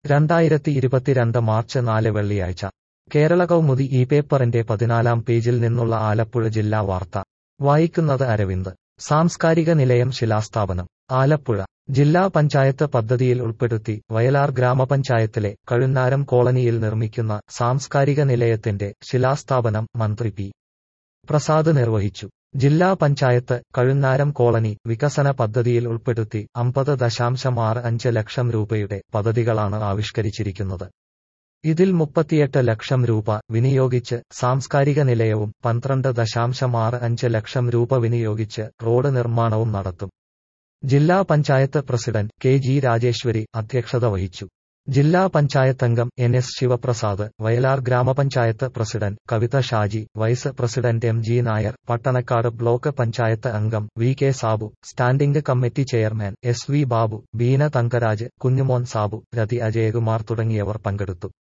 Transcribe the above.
രണ്ടായിരത്തി ഇരുപത്തിരണ്ട് മാർച്ച് നാല് വെള്ളിയാഴ്ച കേരള കൗമുദി ഈ പേപ്പറിന്റെ പതിനാലാം പേജിൽ നിന്നുള്ള ആലപ്പുഴ ജില്ലാ വാർത്ത വായിക്കുന്നത് അരവിന്ദ് സാംസ്കാരിക നിലയം ശിലാസ്ഥാപനം ആലപ്പുഴ ജില്ലാ പഞ്ചായത്ത് പദ്ധതിയിൽ ഉൾപ്പെടുത്തി വയലാർ ഗ്രാമപഞ്ചായത്തിലെ കഴുന്നാരം കോളനിയിൽ നിർമ്മിക്കുന്ന സാംസ്കാരിക നിലയത്തിന്റെ ശിലാസ്ഥാപനം മന്ത്രി പി പ്രസാദ് നിർവഹിച്ചു ജില്ലാ പഞ്ചായത്ത് കഴുന്നാരം കോളനി വികസന പദ്ധതിയിൽ ഉൾപ്പെടുത്തി അമ്പത് ദശാംശം ആറ് അഞ്ച് ലക്ഷം രൂപയുടെ പദ്ധതികളാണ് ആവിഷ്കരിച്ചിരിക്കുന്നത് ഇതിൽ മുപ്പത്തിയെട്ട് ലക്ഷം രൂപ വിനിയോഗിച്ച് സാംസ്കാരിക നിലയവും പന്ത്രണ്ട് ദശാംശം ആറ് അഞ്ച് ലക്ഷം രൂപ വിനിയോഗിച്ച് റോഡ് നിർമ്മാണവും നടത്തും ജില്ലാ panchayat president K G Rajeshwari അധ്യക്ഷത വഹിച്ചു ജില്ലാ പഞ്ചായത്ത് അംഗം എൻ എസ് ശിവപ്രസാദ് വയലാർ ഗ്രാമപഞ്ചായത്ത് president Kavitha Shaji vice president M G Nair Pattanakkad block panchayat അംഗം V K Sabu standing committee chairman S V Babu Beena Thankaraj Kunjumon Sabu Rathi Ajayakumar തുടങ്ങിയവർ പങ്കെടുത്തു